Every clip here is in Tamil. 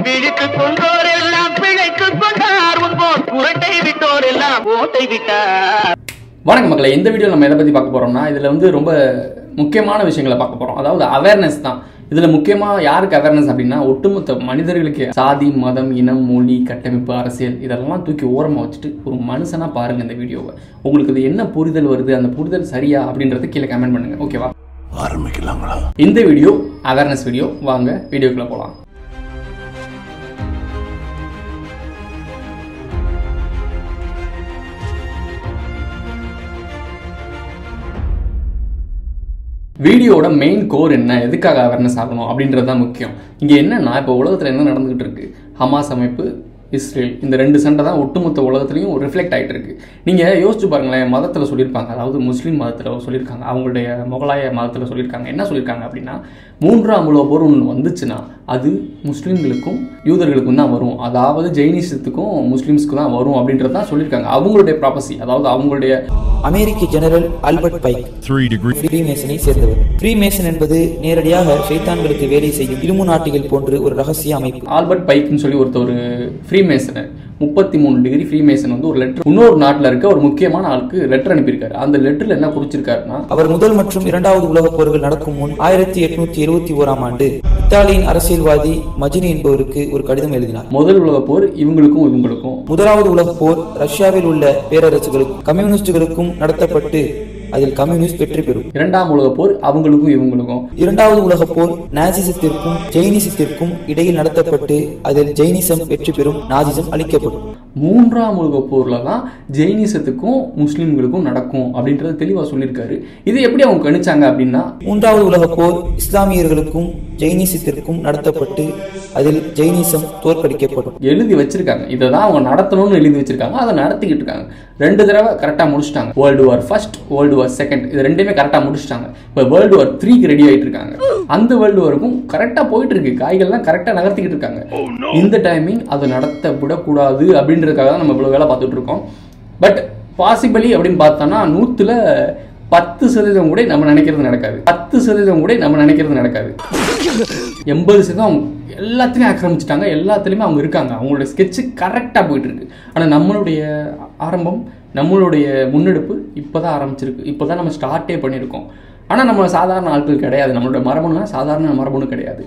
பிழித்துக் கொண்டோர் எல்லாம் பிழைத்துக் கொண்டார் உன்போர் புரட்டை விட்டோர் எல்லாம் ஓட்டை விட்டார் வணக்கம் மக்களை இந்த வீடியோ நம்ம எதை பற்றி பார்க்க போகிறோம்னா இதில் வந்து ரொம்ப முக்கியமான விஷயங்களை பார்க்க போகிறோம் அதாவது அவேர்னஸ் தான் இதில் முக்கியமாக யாருக்கு அவேர்னஸ் அப்படின்னா ஒட்டுமொத்த மனிதர்களுக்கு சாதி மதம் இனம் மொழி கட்டமைப்பு அரசியல் இதெல்லாம் தூக்கி ஓரமாக வச்சுட்டு ஒரு மனுஷனாக பாருங்கள் இந்த வீடியோவை உங்களுக்கு இது என்ன புரிதல் வருது அந்த புரிதல் சரியா அப்படின்றத கீழே கமெண்ட் பண்ணுங்கள் ஓகேவா ஆரம்பிக்கலாங்களா இந்த வீடியோ அவேர்னஸ் வீடியோ வாங்க வீடியோக்குள்ளே போகலாம் வீடியோட மெயின் கோர் என்ன எதுக்காக அவேர்னஸ் ஆகணும் அப்படின்றது தான் முக்கியம் இங்கே என்னன்னா இப்போ உலகத்தில் என்ன நடந்துகிட்டு இருக்கு ஹமாஸ் அமைப்பு இஸ்ரேல் இந்த ரெண்டு சண்டை தான் ஒட்டுமொத்த உலகத்துலையும் ரிஃப்ளெக்ட் ஆகிட்டு இருக்கு நீங்கள் யோசிச்சு பாருங்களேன் மதத்தில் சொல்லியிருப்பாங்க அதாவது முஸ்லீம் மதத்தில் சொல்லியிருக்காங்க அவங்களுடைய முகலாய மதத்தில் சொல்லியிருக்காங்க என்ன சொல்லியிருக்காங்க அப்படின்னா மூன்றாம் உலக போர் ஒன்று வந்துச்சுன்னா அது முஸ்லீம்களுக்கும் யூதர்களுக்கும் தான் வரும் அதாவது ஜெயினிசத்துக்கும் முஸ்லீம்ஸ்க்கு தான் வரும் அப்படின்றது தான் சொல்லியிருக்காங்க அவங்களுடைய ப்ராப்பசி அதாவது அவங்களுடைய அமெரிக்க general Albert Pike Three degree. ஃப்ரீமேசனை சேர்ந்தவர் ஃப்ரீமேசன் என்பது நேரடியாக ஷைத்தான்களுக்கு வேலை செய்யும் இரும்பு நாட்டிகள் போன்று ஒரு ரகசிய அமைப்பு ஆல்பர்ட் பைக்னு சொல்லி ஒருத்தர் ஒரு ஃப்ரீ மேசனர் முப்பத்தி மூணு டிகிரி ஃப்ரீ மேசன் வந்து ஒரு லெட்டர் இன்னொரு நாட்டில் இருக்க ஒரு முக்கியமான ஆளுக்கு லெட்டர் அனுப்பியிருக்காரு அந்த லெட்டரில் என்ன குறிச்சிருக்காருன்னா அவர் முதல் மற்றும் இரண்டாவது உலகப் போர்கள் நடக்கும் முன் ஆயிரத்தி எட்நூத்தி எழுபத்தி ஓராம் ஆண்டு இத்தாலியின் அரசியல்வாதி மஜினி என்பவருக்கு ஒரு கடிதம் எழுதினார் முதல் உலகப் போர் இவங்களுக்கும் இவங்களுக்கும் முதலாவது உலகப் போர் ரஷ்யாவில் உள்ள பேரரசுகளுக்கும் கம்யூனிஸ்டுகளுக்கும் நடத்தப்பட்டு அதில் கம்யூனிஸ்ட் வெற்றி பெறும் இரண்டாம் உலகப் போர் அவங்களுக்கும் இவங்களுக்கும் இரண்டாவது உலகப் போர் நாசிசத்திற்கும் ஜெயினிசத்திற்கும் இடையில் நடத்தப்பட்டு அதில் ஜெயினிசம் வெற்றி பெறும் நாசிசம் அளிக்கப்படும் மூன்றாம் உலகப் போரில் தான் ஜெயினிசத்துக்கும் முஸ்லீம்களுக்கும் நடக்கும் அப்படின்றத தெளிவாக சொல்லியிருக்காரு இது எப்படி அவங்க கணிச்சாங்க அப்படின்னா மூன்றாவது உலகப் போர் இஸ்லாமியர்களுக்கும் ஜெயினிசத்திற்கும் நடத்தப்பட்டு அதில் ஜெயினிசம் தோற்கடிக்கப்படும் எழுதி வச்சிருக்காங்க இதை தான் அவங்க நடத்தணும்னு எழுதி வச்சிருக்காங்க அதை நடத்திக்கிட்டு இருக்காங்க ரெண்டு தடவை கரெக்டாக முடிச்சிட்டாங்க world war first world war second இது ரெண்டுமே கரெக்டாக முடிச்சிட்டாங்க இப்போ வேர்ல்டு வார் த்ரீக்கு ரெடி ஆகிட்டு இருக்காங்க அந்த வேர்ல்டு வாருக்கும் கரெக்டாக போயிட்டு இருக்கு காய்கள்லாம் கரெக்டாக நகர்த்திக்கிட்டு இருக்காங்க இந்த டைமிங் அதை நடத்த விடக்கூடாது அப்படின்றதுக்காக தான் நம்ம இவ்வளோ வேலை பார்த்துட்டு இருக்கோம் பட் பாசிபிளி அப்படின்னு பார்த்தோம்னா நூற்றுல பத்து சதவீதம் கூட நம்ம நினைக்கிறது நடக்காது பத்து சதவீதம் கூட நம்ம நினைக்கிறது நடக்காது எண்பது சதவீதம் அவங்க எல்லாத்தையும் ஆக்கிரமிச்சிட்டாங்க எல்லாத்துலேயுமே அவங்க இருக்காங்க அவங்களோட ஸ்கெட்சு கரெக்டாக போயிட்டு இருக்கு ஆனால் நம்மளுடைய ஆரம்பம் நம்மளுடைய முன்னெடுப்பு இப்போ தான் ஆரம்பிச்சிருக்கு இப்போ தான் நம்ம ஸ்டார்ட்டே பண்ணியிருக்கோம் ஆனால் நம்ம சாதாரண ஆட்கள் கிடையாது நம்மளோட மரபணுனா சாதாரண மரபணு கிடையாது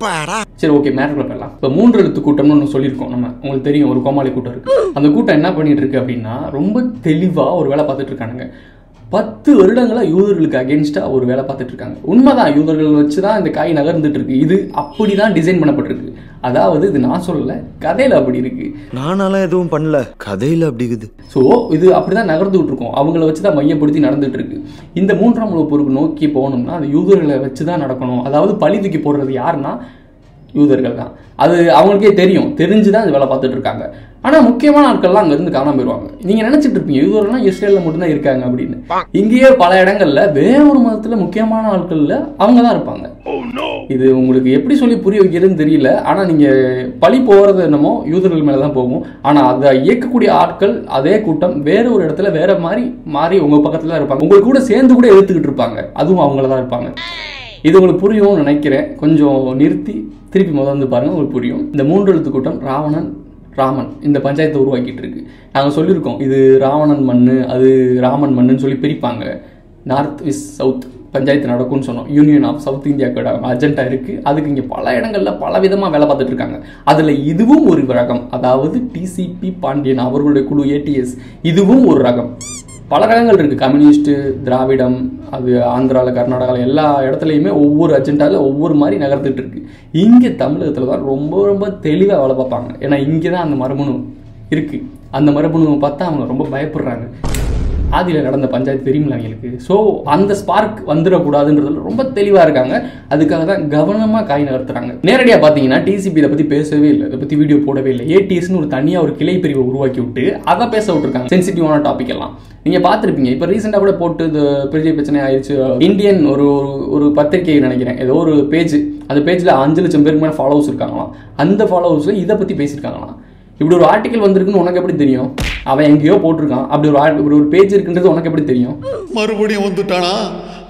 சரி ஓகே மேட்டர்ல போயிடலாம் இப்போ மூன்று எழுத்து கூட்டம்னு ஒன்று சொல்லியிருக்கோம் நம்ம உங்களுக்கு தெரியும் ஒரு கோமாளி கூட்டம் இருக்கு அந்த கூட்டம் என்ன பண்ணிட்டு இருக்கு அப்படின்னா ரொம்ப தெளிவாக ஒரு வேலை பார்த்துட்டு இருக்கானுங்க பத்து வருடங்களா யூதர்களுக்கு அகேன்ஸ்டா ஒரு வேலை பார்த்துட்டு இருக்காங்க உண்மைதான் யூதர்கள் வச்சு தான் இந்த காய் நகர்ந்துட்டு இருக்கு இது அப்படி தான் டிசைன் பண்ணப்பட்டிருக்கு அதாவது இது நான் சொல்லல கதையில அப்படி இருக்கு நானாலாம் எதுவும் பண்ணல கதையில அப்படி இருக்குது ஸோ இது அப்படிதான் நகர்ந்துகிட்டு இருக்கோம் அவங்கள வச்சு தான் மையப்படுத்தி நடந்துட்டு இருக்கு இந்த மூன்றாம் உலக போருக்கு நோக்கி போகணும்னா அது யூதர்களை வச்சு தான் நடக்கணும் அதாவது பழி தூக்கி போடுறது யாருன்னா யூதர்கள் தான் அது அவங்களுக்கே தெரியும் தெரிஞ்சு தான் அது வேலை பார்த்துட்டு இருக்காங்க ஆனால் முக்கியமான ஆட்கள்லாம் அங்கேருந்து காணாம போயிடுவாங்க நீங்கள் நினச்சிட்டு இருப்பீங்க யூதர்கள்லாம் இஸ்ரேலில் மட்டும்தான் இருக்காங்க அப்படின்னு இங்கேயே பல இடங்கள்ல வேற ஒரு மதத்தில் முக்கியமான ஆட்களில் அவங்க தான் இருப்பாங்க இது உங்களுக்கு எப்படி சொல்லி புரிய வைக்கிறதுன்னு தெரியல ஆனால் நீங்கள் பழி போகிறது என்னமோ யூதர்கள் மேலே தான் போகும் ஆனால் அதை இயக்கக்கூடிய ஆட்கள் அதே கூட்டம் வேற ஒரு இடத்துல வேற மாதிரி மாறி உங்கள் பக்கத்தில் தான் இருப்பாங்க உங்களுக்கு கூட சேர்ந்து கூட எடுத்துக்கிட்டு இருப்பாங்க அதுவும் அவங்கள தான் இருப்பாங்க இது உங்களுக்கு புரியும்னு நினைக்கிறேன் கொஞ்சம் நிறுத்தி திருப்பி முதல்ல வந்து பாருங்க உங்களுக்கு புரியும் இந்த மூன்று எழுத்து கூட்டம் ராவணன் ராமன் இந்த பஞ்சாயத்தை உருவாக்கிட்டு இருக்கு நாங்கள் சொல்லியிருக்கோம் இது ராவணன் மண்ணு அது ராமன் மண்ணுன்னு சொல்லி பிரிப்பாங்க நார்த் இஸ் சவுத் பஞ்சாயத்து நடக்கும்னு சொன்னோம் யூனியன் ஆஃப் சவுத் இந்தியாக்கோட அஜெண்டா இருக்கு அதுக்கு இங்கே பல இடங்கள்ல பல விதமாக வேலை பார்த்துட்டு இருக்காங்க அதில் இதுவும் ஒரு ரகம் அதாவது டிசிபி பாண்டியன் அவர்களுடைய குழு ஏடிஎஸ் இதுவும் ஒரு ரகம் பல ரகங்கள் இருக்குது கம்யூனிஸ்ட்டு திராவிடம் அது ஆந்திராவில் கர்நாடகாவில் எல்லா இடத்துலையுமே ஒவ்வொரு அஜெண்டாவில் ஒவ்வொரு மாதிரி நகர்ந்துட்டு இருக்கு இங்கே தமிழகத்தில் தான் ரொம்ப ரொம்ப தெளிவாக வேலை பார்ப்பாங்க ஏன்னா இங்கே தான் அந்த மரபணு இருக்குது அந்த மரபணுவை பார்த்தா அவங்க ரொம்ப பயப்படுறாங்க ஆதியில் நடந்த பஞ்சாயத்து தெரியுமில்ல அவங்களுக்கு ஸோ அந்த ஸ்பார்க் வந்துடக்கூடாதுன்றதுல ரொம்ப தெளிவாக இருக்காங்க அதுக்காக தான் கவனமாக காய் நகர்த்துறாங்க நேரடியாக பார்த்தீங்கன்னா டிசிபி இதை பற்றி பேசவே இல்லை இதை பற்றி வீடியோ போடவே இல்லை ஏடிஎஸ்னு ஒரு தனியாக ஒரு கிளை பிரிவை உருவாக்கி விட்டு அதை பேச விட்டுருக்காங்க சென்சிட்டிவான டாபிக் எல்லாம் நீங்கள் பார்த்துருப்பீங்க இப்போ ரீசெண்டாக கூட போட்டு இது பெரிய பிரச்சனை ஆயிடுச்சு இந்தியன் ஒரு ஒரு- ஒரு பத்திரிகை நினைக்கிறேன் ஏதோ ஒரு பேஜ் அந்த பேஜில் அஞ்சு லட்சம் பேருக்கு மேலே ஃபாலோவர்ஸ் இருக்காங்களாம் அந்த ஃபாலோவர்ஸில் இதை பற்றி பேசியிருக்காங்களாம் இப்படி ஒரு ஆர்டிக்கல் வந்திருக்குன்னு உனக்கு எப்படி தெரியும் அவன் எங்கேயோ போட்டிருக்கான் அப்படி ஒரு ஆர்ட் இப்படி ஒரு பேஜ் இருக்குன்றது உனக்கு எப்படி தெரியும் மறுபடியும் வந்துட்டானா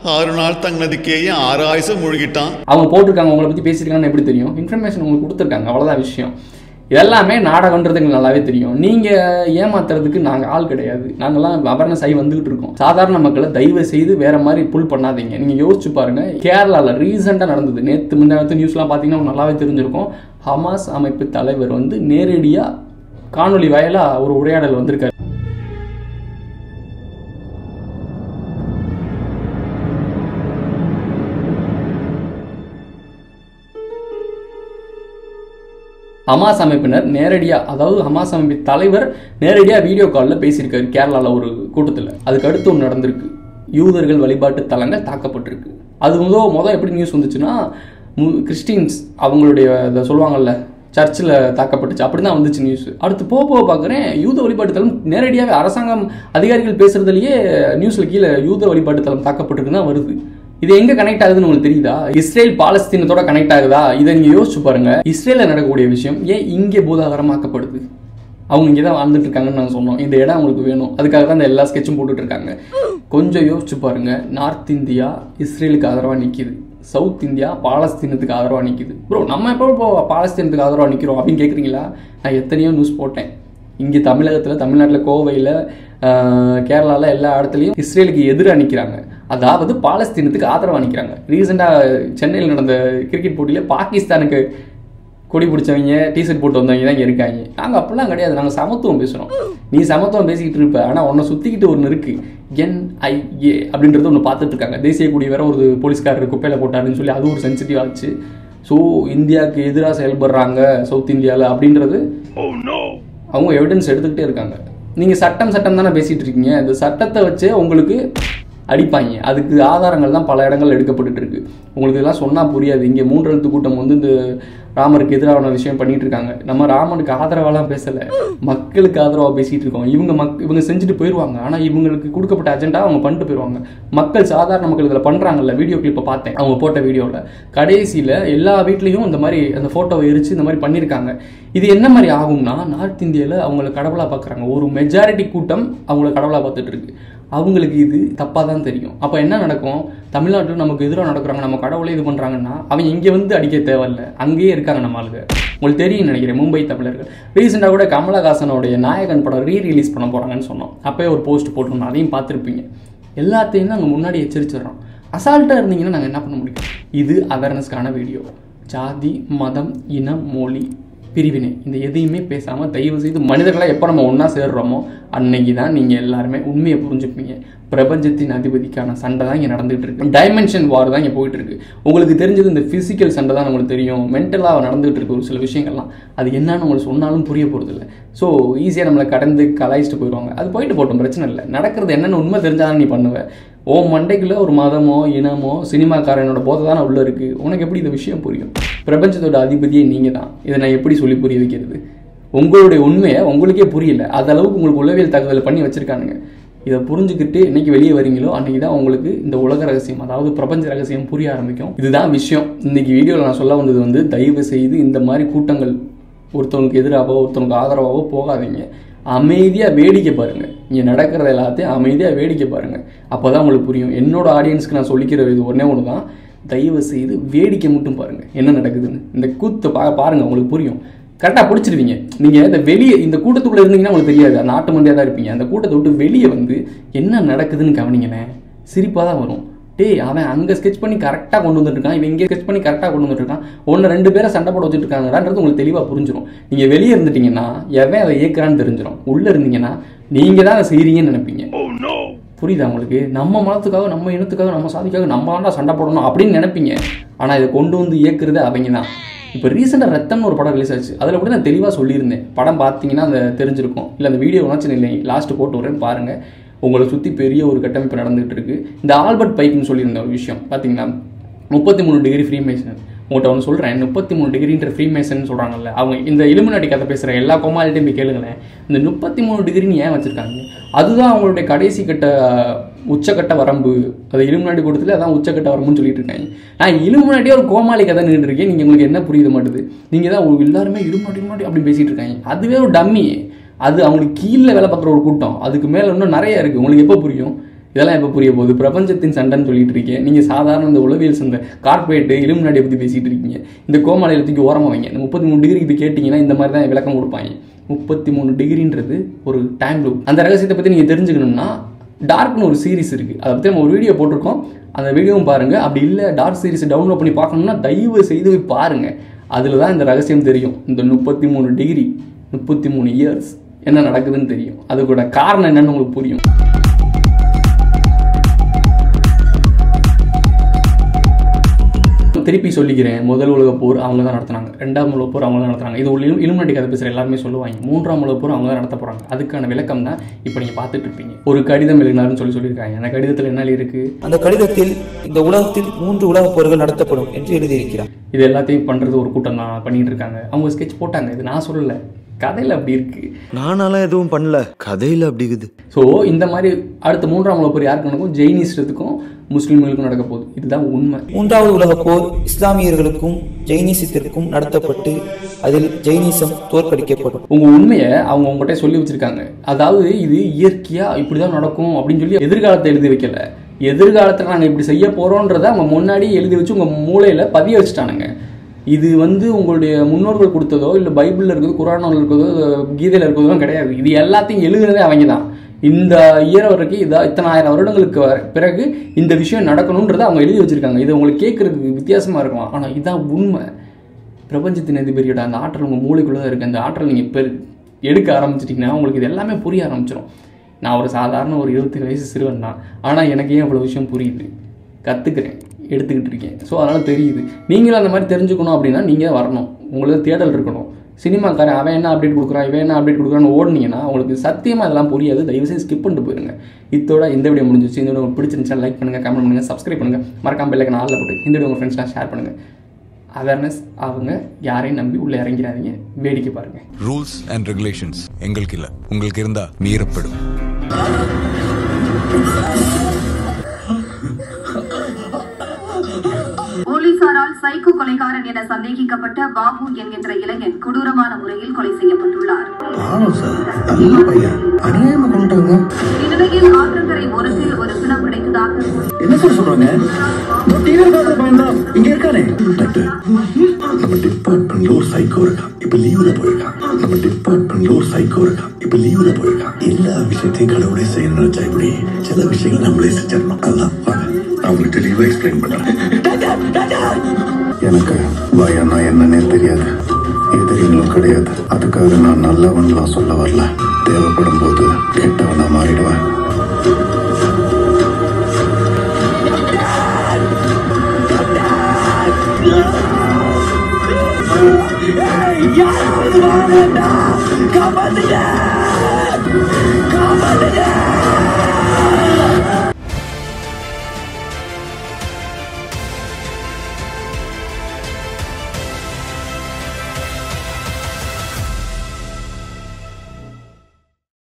ஆறு நாள் தங்கினதுக்கே ஆறு ஆயுசம் முழுகிட்டான் அவங்க போட்டிருக்காங்க உங்களை பற்றி பேசியிருக்காங்கன்னு எப்படி தெரியும் இன்ஃபர்மேஷன் உங்களுக்கு கொடுத்துருக்காங்க அவ்வளோதான் விஷயம் இதெல்லாமே நாடகன்றது எங்களுக்கு நல்லாவே தெரியும் நீங்கள் ஏமாத்துறதுக்கு நாங்கள் ஆள் கிடையாது நாங்கள்லாம் அவேர்னஸ் ஆகி வந்துகிட்டு இருக்கோம் சாதாரண மக்களை தயவு செய்து வேற மாதிரி புல் பண்ணாதீங்க நீங்கள் யோசிச்சு பாருங்க கேரளாவில் ரீசெண்டாக நடந்தது நேற்று முந்தானத்து நியூஸ்லாம் பார்த்தீங்கன்னா உங்களுக்கு நல்லாவே தெரிஞ்சிருக்கும் ஹமாஸ் அமைப்பு தலைவர் வந்து நேரடியாக காணொலி வாயிலாக ஒரு உரையாடல் வந்திருக்காரு ஹமாஸ் அமைப்பினர் நேரடியாக அதாவது ஹமாஸ் அமைப்பு தலைவர் நேரடியாக வீடியோ காலில் பேசியிருக்காரு கேரளாவில் ஒரு கூட்டத்தில் அதுக்கு அடுத்து ஒன்று நடந்திருக்கு யூதர்கள் வழிபாட்டு தலங்கள் தாக்கப்பட்டிருக்கு அது முதல் மொதல் எப்படி நியூஸ் வந்துச்சுன்னா மு- கிறிஸ்டின்ஸ் அவங்களுடைய இதை சொல்லுவாங்கல்ல சர்ச்சில் தாக்கப்பட்டுச்சு அப்படி தான் வந்துச்சு நியூஸ் அடுத்து போக போக பார்க்குறேன் யூத வழிபாட்டு தலம் நேரடியாகவே அரசாங்கம் அதிகாரிகள் பேசுறதுலயே நியூஸில் கீழே யூத வழிபாட்டு தலம் தாக்கப்பட்டிருக்கு தான் வருது இது எங்க கனெக்ட் ஆகுதுன்னு உங்களுக்கு தெரியுதா இஸ்ரேல் பாலஸ்தீனத்தோட கனெக்ட் ஆகுதா இதை நீங்க யோசிச்சு பாருங்க இஸ்ரேல நடக்கக்கூடிய விஷயம் ஏன் இங்கே பூதாகரமாக்கப்படுது அவங்க இங்கே தான் வாழ்ந்துட்டு இருக்காங்கன்னு நாங்கள் சொன்னோம் இந்த இடம் அவங்களுக்கு வேணும் அதுக்காக தான் இந்த எல்லா ஸ்கெட்சும் போட்டுட்டு இருக்காங்க கொஞ்சம் யோசிச்சு பாருங்க நார்த் இந்தியா இஸ்ரேலுக்கு ஆதரவாக நிற்கிது சவுத் இந்தியா பாலஸ்தீனத்துக்கு ஆதரவாக நிற்கிது ப்ரோ நம்ம எப்போ இப்போ பாலஸ்தீனத்துக்கு ஆதரவாக நிற்கிறோம் அப்படின்னு கேட்குறீங்களா நான் எத்தனையோ நியூஸ் போட்டேன் இங்கே தமிழகத்தில் தமிழ்நாட்டில் கோவையில் கேரளாவில் எல்லா இடத்துலையும் இஸ்ரேலுக்கு எதிராக நிற்கிறாங்க அதாவது பாலஸ்தீனத்துக்கு ஆதரவாக நிற்கிறாங்க ரீசெண்டாக சென்னையில் நடந்த கிரிக்கெட் போட்டியில் பாகிஸ்தானுக்கு கொடி பிடிச்சவங்க டிஷர்ட் போட்டு வந்தவங்க தான் இங்கே இருக்காங்க நாங்கள் அப்படிலாம் கிடையாது நாங்கள் சமத்துவம் பேசுகிறோம் நீ சமத்துவம் பேசிக்கிட்டு இருப்ப ஆனால் உன்னை சுற்றிக்கிட்டு ஒன்று இருக்கு என்ஐஏ அப்படின்றது ஒன்று பார்த்துட்டு இருக்காங்க தேசிய கொடி வேற ஒரு போலீஸ்காரர் குப்பையில் போட்டாருன்னு சொல்லி அது ஒரு சென்சிட்டிவ் ஆச்சு ஸோ இந்தியாவுக்கு எதிராக செயல்படுறாங்க சவுத் இந்தியாவில் அப்படின்றது அவங்க எவிடன்ஸ் எடுத்துக்கிட்டே இருக்காங்க நீங்கள் சட்டம் சட்டம் தானே பேசிகிட்டு இருக்கீங்க இந்த சட்டத்தை வச்சு உங்களுக்கு அடிப்பாங்க அதுக்கு ஆதாரங்கள் தான் பல இடங்கள் எடுக்கப்பட்டுட்டு இருக்கு உங்களுக்கு இதெல்லாம் சொன்னால் புரியாது இங்கே மூன்றெழுத்து கூட்டம் வந்து இந்த ராமருக்கு எதிரான விஷயம் பண்ணிட்டு இருக்காங்க நம்ம ராமனுக்கு ஆதரவாலாம் பேசலை மக்களுக்கு ஆதரவாக பேசிட்டு இருக்கோம் இவங்க மக் இவங்க செஞ்சுட்டு போயிடுவாங்க ஆனால் இவங்களுக்கு கொடுக்கப்பட்ட அஜெண்டா அவங்க பண்ணிட்டு போயிடுவாங்க மக்கள் சாதாரண மக்கள் இதில் பண்ணுறாங்கல்ல வீடியோ கிளிப்பை பார்த்தேன் அவங்க போட்ட வீடியோவில் கடைசியில் எல்லா வீட்லேயும் இந்த மாதிரி அந்த ஃபோட்டோவை எரிச்சு இந்த மாதிரி பண்ணியிருக்காங்க இது என்ன மாதிரி ஆகும்னா நார்த் இந்தியாவில் அவங்கள கடவுளாக பார்க்குறாங்க ஒரு மெஜாரிட்டி கூட்டம் அவங்கள கடவுளாக பார்த்துட்டு இருக்கு அவங்களுக்கு இது தப்பாக தான் தெரியும் அப்போ என்ன நடக்கும் தமிழ்நாட்டில் நமக்கு எதிராக நடக்கிறாங்க நம்ம கடவுளே இது பண்ணுறாங்கன்னா அவங்க இங்கே வந்து அடிக்க தேவையில்ல அங்கேயே இருக்காங்க நம்ம ஆளுங்க உங்களுக்கு தெரியும் நினைக்கிறேன் மும்பை தமிழர்கள் ரீசெண்டாக கூட கமலஹாசனோடைய நாயகன் படம் ரீ ரிலீஸ் பண்ண போகிறாங்கன்னு சொன்னோம் அப்போயே ஒரு போஸ்ட் போட்டிருந்தோம் அதையும் பார்த்துருப்பீங்க எல்லாத்தையும் நாங்கள் முன்னாடி எச்சரிச்சிடுறோம் அசால்ட்டாக இருந்தீங்கன்னா நாங்கள் என்ன பண்ண முடியும் இது அவேர்னஸ்க்கான வீடியோ ஜாதி மதம் இனம் மொழி பிரிவினை இந்த எதையுமே பேசாமல் தயவு செய்து மனிதர்களாக எப்போ நம்ம ஒன்றா சேர்றோமோ அன்னைக்கு தான் நீங்கள் எல்லாருமே உண்மையை புரிஞ்சுப்பீங்க பிரபஞ்சத்தின் அதிபதிக்கான சண்டை தான் இங்கே நடந்துகிட்டு இருக்கு டைமென்ஷன் வார் தான் இங்கே போயிட்டு இருக்கு உங்களுக்கு தெரிஞ்சது இந்த ஃபிசிக்கல் சண்டை தான் உங்களுக்கு தெரியும் மென்டலாக நடந்துகிட்டு இருக்கு ஒரு சில விஷயங்கள்லாம் அது என்னன்னு உங்களுக்கு சொன்னாலும் புரிய போகிறது இல்லை ஸோ ஈஸியாக நம்மளை கடந்து கலாய்ச்சிட்டு போயிடுவாங்க அது போயிட்டு போட்டோம் பிரச்சனை இல்லை நடக்கிறது என்னென்னு உண்மை தெரிஞ்சாதான் நீ பண்ணுவ ஓ மண்டைக்குள்ள ஒரு மதமோ இனமோ சினிமாக்காரனோட போதை தானே உள்ள இருக்கு உனக்கு எப்படி இந்த விஷயம் புரியும் பிரபஞ்சத்தோட அதிபதியே நீங்கள் தான் இதை நான் எப்படி சொல்லி புரிய வைக்கிறது உங்களுடைய உண்மையை உங்களுக்கே புரியல அது அளவுக்கு உங்களுக்கு உளவியல் தகவல் பண்ணி வச்சிருக்கானுங்க இதை புரிஞ்சுக்கிட்டு என்னைக்கு வெளியே வரீங்களோ அன்னைக்கு தான் உங்களுக்கு இந்த உலக ரகசியம் அதாவது பிரபஞ்ச ரகசியம் புரிய ஆரம்பிக்கும் இதுதான் விஷயம் இன்னைக்கு வீடியோவில் நான் சொல்ல வந்தது வந்து தயவு செய்து இந்த மாதிரி கூட்டங்கள் ஒருத்தவங்களுக்கு எதிராகவோ ஒருத்தவங்களுக்கு ஆதரவாகவோ போகாதீங்க அமைதியாக வேடிக்கை பாருங்க இங்கே நடக்கிறத எல்லாத்தையும் அமைதியாக வேடிக்கை பாருங்க அப்போ தான் உங்களுக்கு புரியும் என்னோட ஆடியன்ஸ்க்கு நான் சொல்லிக்கிற இது ஒன்றே ஒன்று தான் தயவு செய்து வேடிக்கை மட்டும் பாருங்க என்ன நடக்குதுன்னு இந்த கூத்தை பா பாருங்க உங்களுக்கு புரியும் கரெக்டாக பிடிச்சிருவீங்க நீங்கள் இந்த வெளியே இந்த கூட்டத்துக்குள்ளே இருந்தீங்கன்னா உங்களுக்கு தெரியாது நாட்டு மந்தியாக தான் இருப்பீங்க அந்த கூட்டத்தை விட்டு வெளியே வந்து என்ன நடக்குதுன்னு கவனிங்களேன் சிரிப்பாக தான் வரும் டேய் அவன் அங்கே ஸ்கெச் பண்ணி கரெக்டாக கொண்டு வந்துட்டு இருக்கான் இவன் இங்கே ஸ்கெச் பண்ணி கரெக்டாக கொண்டு வந்துட்டு இருக்கான் ஒன்று ரெண்டு பேரை சண்டை போட வச்சுட்டு இருக்காங்கன்றது உங்களுக்கு தெளிவாக புரிஞ்சிடும் நீங்கள் வெளியே இருந்துட்டீங்கன்னா எவன் அதை ஏற்கிறான்னு தெரிஞ்சிடும் உள்ளே இருந்தீங்கன்னா நீங்கள் தான் அதை செய்கிறீங்கன்னு நினைப்பீங்க புரியுதா உங்களுக்கு நம்ம மதத்துக்காக நம்ம இனத்துக்காக நம்ம சாதிக்காக நம்ம ஆண்டா சண்டை போடணும் அப்படின்னு நினைப்பீங்க ஆனால் இதை கொண்டு வந்து இயக்குறது அவங்க தான் இப்போ ரீசெண்டாக ரத்தம்னு ஒரு படம் ரிலீஸ் ஆச்சு அதில் கூட நான் தெளிவாக சொல்லியிருந்தேன் படம் பார்த்தீங்கன்னா அந்த தெரிஞ்சிருக்கும் இல்லை அந்த வீடியோ ஒன்றாச்சும் இல்லை லாஸ்ட்டு போட்டு வரேன்னு பாருங்கள் உங்களை சுற்றி பெரிய ஒரு கட்டமைப்பு நடந்துகிட்டு இருக்கு இந்த ஆல்பர்ட் பைப்னு சொல்லியிருந்த ஒரு விஷயம் பார்த்தீங்கன்னா முப்பத்தி மூணு டிகிரி ஃப்ரீ மேசன் உங்கள்கிட்ட ஒன்று சொல்கிறேன் முப்பத்தி மூணு டிகிரின்ற ஃப்ரீ மேசன் சொல்கிறாங்கல்ல அவங்க இந்த இலுமினாட்டி கதை பேசுகிற எல்லா கோமாலிட்டையும் போய் கேளுங்களேன் இந்த முப்பத்தி மூணு டிகிரின்னு ஏன் வச்சுருக்காங்க அதுதான் அவங்களுடைய கடைசி கட்ட உச்சக்கட்ட வரம்பு அது இலுமினாட்டி கூட்டத்தில் அதான் உச்சக்கட்ட வரம்புன்னு சொல்லிட்டு இருக்காங்க நான் இலுமினாட்டியே ஒரு கோமாளி கதை நின்று இருக்கேன் நீங்கள் உங்களுக்கு என்ன புரியுது மாட்டுது நீங்கள் தான் உங்களுக்கு எல்லாருமே இலுமினாட்டி இலுமினாட்டி அப்படி பேசிகிட்டு இருக்காங்க அதுவே ஒரு டம்மி அது அவங்களுக்கு கீழே வேலை பார்க்குற ஒரு கூட்டம் அதுக்கு மேலே இன்னும் நிறைய இருக்குது உங்களுக்கு எப்போ புரியும் இதெல்லாம் எப்போ புரிய போகுது பிரபஞ்சத்தின் சண்டைன்னு சொல்லிட்டு இருக்கேன் நீங்கள் சாதாரண இந்த உளவியல் சந்தை கார்பரேட்டு இலுமினாடியை பற்றி பேசிகிட்டு இருக்கீங்க இந்த கோமாலையில் தூக்கி ஓரமாக வைங்க இந்த முப்பத்தி மூணு டிகிரி இது கேட்டிங்கன்னா இந்த மாதிரி தான் விளக்கம் கொடுப்பாங்க முப்பத்தி மூணு டிகிரின்றது ஒரு டைம் லூப் அந்த ரகசியத்தை பற்றி நீங்கள் தெரிஞ்சுக்கணும்னா டார்க்னு ஒரு சீரிஸ் இருக்குது அதை பற்றி நம்ம ஒரு வீடியோ போட்டிருக்கோம் அந்த வீடியோவும் பாருங்கள் அப்படி இல்லை டார்க் சீரிஸ் டவுன்லோட் பண்ணி பார்க்கணும்னா தயவு செய்து போய் பாருங்கள் அதில் தான் இந்த ரகசியம் தெரியும் இந்த முப்பத்தி மூணு டிகிரி முப்பத்தி மூணு இயர்ஸ் என்ன நடக்குதுன்னு தெரியும் அதுக்கூட காரணம் என்னன்னு உங்களுக்கு புரியும் திருப்பி சொல்லிக்கிறேன் முதல் உலக போர் அவங்க தான் நடத்துனாங்க ரெண்டாம் உலக போர் அவங்க தான் நடத்துனாங்க இது ஒரு இலுமினாட்டி கதை பேசுகிற எல்லாருமே சொல்லுவாங்க மூன்றாம் உலக போர் அவங்க தான் நடத்த போகிறாங்க அதுக்கான விளக்கம் தான் இப்போ நீங்கள் பார்த்துட்டு இருப்பீங்க ஒரு கடிதம் எழுதினாருன்னு சொல்லி சொல்லியிருக்காங்க அந்த கடிதத்தில் என்ன இருக்குது அந்த கடிதத்தில் இந்த உலகத்தில் மூன்று உலகப் போர்கள் நடத்தப்படும் என்று எழுதியிருக்கிறார் இது எல்லாத்தையும் பண்ணுறது ஒரு கூட்டம் தான் பண்ணிட்டு இருக்காங்க அவங்க ஸ்கெட்ச் போட்டாங்க இது நான் சொல்லலை கதையில் அப்படி இருக்குது நானாலாம் எதுவும் பண்ணல கதையில அப்படி இருக்குது ஸோ இந்த மாதிரி அடுத்த மூன்றாம் உலக போர் யாருக்கு நடக்கும் ஜெயினிஸ்டத்துக்கும் முஸ்லீம்களுக்கும் நடக்க போகுது இதுதான் உண்மை மூன்றாவது உலகப் போர் இஸ்லாமியர்களுக்கும் ஜெயினிசத்திற்கும் நடத்தப்பட்டு அதில் ஜெயினிசம் தோற்கடிக்கப்படும் உங்க உண்மையை அவங்க உங்கள்கிட்ட சொல்லி வச்சிருக்காங்க அதாவது இது இயற்கையா இப்படிதான் நடக்கும் அப்படின்னு சொல்லி எதிர்காலத்தை எழுதி வைக்கல எதிர்காலத்தில் நாங்கள் இப்படி செய்ய போறோன்றதை அவங்க முன்னாடி எழுதி வச்சு உங்க மூளையில பதிய வச்சுட்டானுங்க இது வந்து உங்களுடைய முன்னோர்கள் கொடுத்ததோ இல்லை பைபிளில் இருக்கிறதோ குரானில் இருக்கிறதோ கீதையில் இருக்கிறதோ கிடையாது இது எல்லாத்தையும் எழுதுனதே அவங்க தான் இந்த இயர் வரைக்கும் இதா இத்தனை ஆயிரம் வருடங்களுக்கு வர- பிறகு இந்த விஷயம் நடக்கணுன்றதை அவங்க எழுதி வச்சிருக்காங்க இது உங்களுக்கு கேட்கறதுக்கு வித்தியாசமா இருக்கலாம் ஆனால் இதுதான் உண்மை பிரபஞ்சத்தின் அதிபதியோட அந்த ஆற்றல் உங்கள் மூளைக்குள்ளே தான் இருக்குது அந்த ஆற்றல் நீங்கள் பெரு எடுக்க ஆரம்பிச்சிட்டிங்கன்னா உங்களுக்கு இது எல்லாமே புரிய ஆரம்பிச்சிடும் நான் ஒரு சாதாரண ஒரு இருபத்தேழு வயசு சிறுவன் தான் ஆனால் எனக்கு ஏன் இவ்வளோ விஷயம் புரியுது கற்றுக்கிறேன் எடுத்துக்கிட்டு இருக்கேன் ஸோ அதனால் தெரியுது நீங்களும் அந்த மாதிரி தெரிஞ்சுக்கணும் அப்படின்னா நீங்கள் வரணும் உங்களுக்கு தேடல் இருக்கணும் சினிமாக்காரன் அவன் என்ன அப்டேட் கொடுக்குறான் இவன் என்ன அப்டேட் கொடுக்குறான்னு ஓடுனீங்கன்னா உங்களுக்கு சத்தியமாக அதெல்லாம் புரியாது தயவுசெய்து ஸ்கிப் பண்ணிட்டு போயிருங்க இதோட இந்த வீடியோ முடிஞ்சிச்சு இந்த வீடியோ உங்களுக்கு பிடிச்சிருந்துச்சா லைக் பண்ணுங்கள் கமெண்ட் பண்ணுங்கள் சப்ஸ்கிரைப் பண்ணுங்கள் மறக்காம பெல்லைக்கு நாளில் போட்டு இந்த வீடியோ உங்கள் ஃப்ரெண்ட்ஸ்லாம் ஷேர் பண்ணுங்கள் அவேர்னஸ் அவங்க யாரையும் நம்பி உள்ளே இறங்கிறாதீங்க வேடிக்கை பாருங்கள் ரூல்ஸ் அண்ட் ரெகுலேஷன்ஸ் எங்களுக்கு இல்ல உங்களுக்கு இருந்தா மீறப்படும் போலீசாரால் சைக்கோ கொலைகாரன் என சந்தேகிக்கப்பட்ட பாபு என்கின்ற இளைஞன் கொடூரமான முறையில் கொலை செய்யப்பட்டுள்ளார் பாவம் சார் நல்ல பையன் அநியாயமா கொண்டுட்டாங்க இந்நிலையில் ஆற்றங்கரை ஓரத்தில் ஒரு பிணம் கிடைத்ததாக போலீஸ் என்ன சார் சொல்றாங்க டிவி பார்த்த பையன் தான் இங்க இருக்கானே டாக்டர் நம்ம டிபார்ட்மெண்ட்ல ஒரு சைக்கோ இருக்கான் இப்ப லீவ்ல போயிருக்கான் நம்ம டிபார்ட்மெண்ட்ல ஒரு சைக்கோ இருக்கான் இப்ப லீவ்ல போயிருக்கான் எல்லா விஷயத்தையும் கடவுளே செய்ய நினைச்சா இப்படி சில விஷயங்கள் நம்மளே செஞ்சிடணும் அதான் வாங்க நான் உங்களுக்கு தெளிவா எக்ஸ்பிளைன் பண்றேன் எனக்கு பயம்னா என்னன்னே தெரியாது எதிரிகளும் கிடையாது அதுக்காக நான் நல்லவன்லாம் சொல்ல வரல தேவைப்படும் போது கெட்டவனா மாறிடுவேன் காப்பாத்துங்க